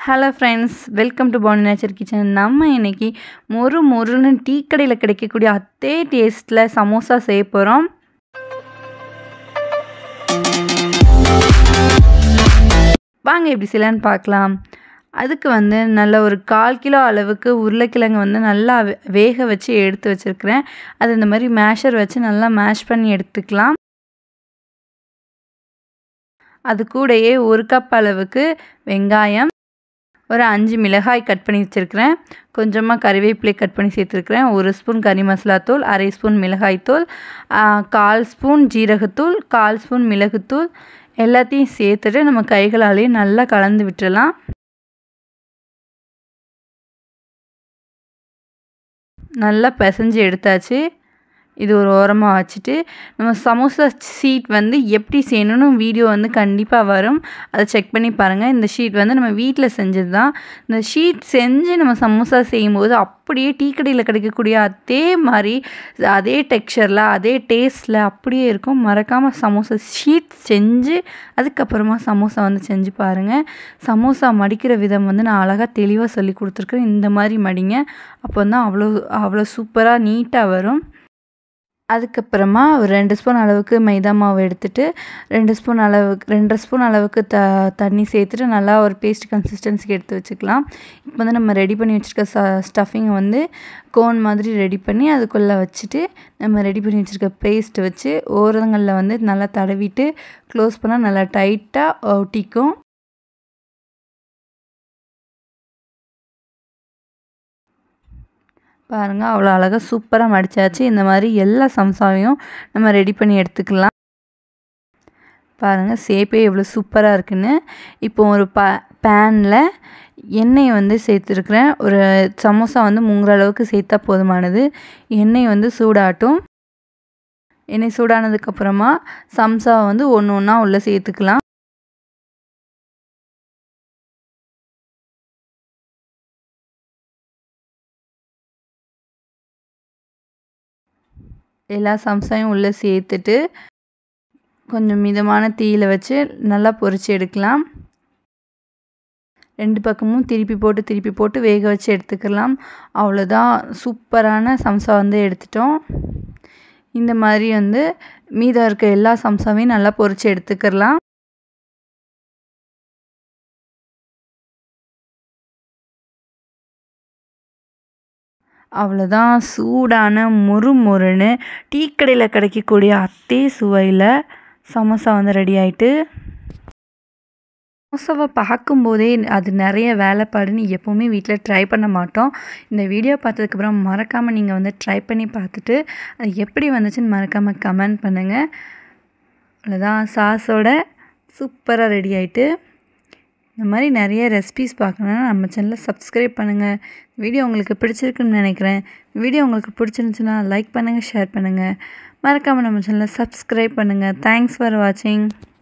hello friends welcome to Pani nature kitchen நம்ம இன்னைக்கு மொறு மொறுன்னு டீ கடையில் கிடைக்கக்கூடிய அதே டேஸ்ட்டில் சமோசா செய்ய போகிறோம் வாங்க எப்படி செய்யலான்னு பார்க்கலாம் அதுக்கு வந்து நல்ல ஒரு கால் கிலோ அளவுக்கு உருளைக்கிழங்கு வந்து நல்லா வே- வேக வச்சு எடுத்து வச்சுருக்கிறேன் அது இந்த மாதிரி மேஷர் வச்சு நல்லா மேஷ் பண்ணி எடுத்துக்கலாம் அது கூடயே ஒரு கப் அளவுக்கு வெங்காயம் ஒரு அஞ்சு மிளகாய் கட் பண்ணி வச்சுருக்கிறேன் கொஞ்சமாக கறிவேப்பிலை கட் பண்ணி சேர்த்துருக்கிறேன் ஒரு ஸ்பூன் கறி மசாலா தூள் அரை ஸ்பூன் மிளகாய்த்தூள் ஆ, கால் ஸ்பூன் ஜீரகத்தூள் கால் ஸ்பூன் மிளகுத்தூள் எல்லாத்தையும் சேர்த்துட்டு நம்ம கைகளாலேயே நல்லா கலந்து விட்டுறலாம் நல்லா பிசைஞ்சு எடுத்தாச்சு இது ஒரு ஓரமாக வச்சுட்டு நம்ம சமோசா ஷீட் வந்து எப்படி செய்யணும்னு வீடியோ வந்து கண்டிப்பாக வரும் அதை செக் பண்ணி பாருங்கள் இந்த ஷீட் வந்து நம்ம வீட்டில் செஞ்சது தான் இந்த ஷீட் செஞ்சு நம்ம சமோசா செய்யும்போது அப்படியே டீ கடையில் கிடைக்கக்கூடிய அதே மாதிரி அதே டெக்ஸ்சரில் அதே டேஸ்ட்டில் அப்படியே இருக்கும் மறக்காமல் சமோசா ஷீட் செஞ்சு அதுக்கப்புறமா சமோசா வந்து செஞ்சு பாருங்கள் சமோசா மடிக்கிற விதம் வந்து நான் அழகாக தெளிவாக சொல்லி கொடுத்துருக்கேன் இந்த மாதிரி மடிங்க அப்போ தான் அவ்வளோ அவ்வளோ சூப்பராக நீட்டாக வரும் அதுக்கப்புறமா ஒரு ரெண்டு ஸ்பூன் அளவுக்கு மைதா மாவு எடுத்துட்டு ரெண்டு ஸ்பூன் அளவுக்கு ரெண்டரை ஸ்பூன் அளவுக்கு த தண்ணி சேர்த்துட்டு நல்லா ஒரு பேஸ்ட் கன்சிஸ்டன்சிக்கு எடுத்து வச்சுக்கலாம் இப்போ வந்து நம்ம ரெடி பண்ணி வச்சுருக்க ச ஸ்டஃபிங்கை வந்து கோன் மாதிரி ரெடி பண்ணி அதுக்குள்ளே வச்சுட்டு நம்ம ரெடி பண்ணி வச்சுருக்க பேஸ்ட் வச்சு ஓரங்களில் வந்து நல்லா தடவிட்டு க்ளோஸ் பண்ணால் நல்லா டைட்டாக ஒட்டிக்கும் பாருங்கள் அவ்வளோ அழகாக சூப்பராக மடிச்சாச்சு இந்த மாதிரி எல்லா சம்சாவையும் நம்ம ரெடி பண்ணி எடுத்துக்கலாம் பாருங்கள் சேப்பே எவ்வளோ சூப்பராக இருக்குன்னு இப்போ ஒரு ப பேனில் எண்ணெய் வந்து சேர்த்துருக்குறேன் ஒரு சமோசா வந்து முங்குற அளவுக்கு சேர்த்தா போதுமானது எண்ணெய் வந்து சூடாட்டும் எண்ணெய் சூடானதுக்கப்புறமா சம்சாவை வந்து ஒன்று ஒன்றா உள்ளே சேர்த்துக்கலாம் எல்லா சம்சாயும் உள்ளே சேர்த்துட்டு கொஞ்சம் மிதமான தீயில் வச்சு நல்லா பொரிச்சு எடுக்கலாம் ரெண்டு பக்கமும் திருப்பி போட்டு திருப்பி போட்டு வேக வச்சு எடுத்துக்கலாம் அவ்வளோதான் சூப்பரான சம்சா வந்து எடுத்துட்டோம் இந்த மாதிரி வந்து மீதம் இருக்க எல்லா சம்சாவையும் நல்லா பொரிச்சு எடுத்துக்கலாம் அவ்வளோதான் சூடான முறு முறுன்னு டீ கடையில் கிடைக்கக்கூடிய அதே சுவையில் சமோசா வந்து ரெடி ஆயிட்டு சமோசாவை பார்க்கும்போதே அது நிறைய வேலைப்பாடுன்னு எப்போவுமே வீட்டில் ட்ரை பண்ண மாட்டோம் இந்த வீடியோ பார்த்ததுக்கப்புறம் மறக்காமல் நீங்கள் வந்து ட்ரை பண்ணி பார்த்துட்டு அது எப்படி வந்துச்சுன்னு மறக்காமல் கமெண்ட் பண்ணுங்கள் அவ்வளோதான் சாஸோட சூப்பராக ரெடி ஆயிட்டு இந்த மாதிரி நிறைய ரெசிபிஸ் பார்க்கணுன்னா நம்ம சேனலை சப்ஸ்கிரைப் பண்ணுங்கள் வீடியோ உங்களுக்கு பிடிச்சிருக்குன்னு நினைக்கிறேன் வீடியோ உங்களுக்கு பிடிச்சிருந்துச்சுன்னா லைக் பண்ணுங்கள் ஷேர் பண்ணுங்கள் மறக்காமல் நம்ம சேனலை சப்ஸ்கிரைப் பண்ணுங்கள் தேங்க்ஸ் ஃபார் வாட்சிங்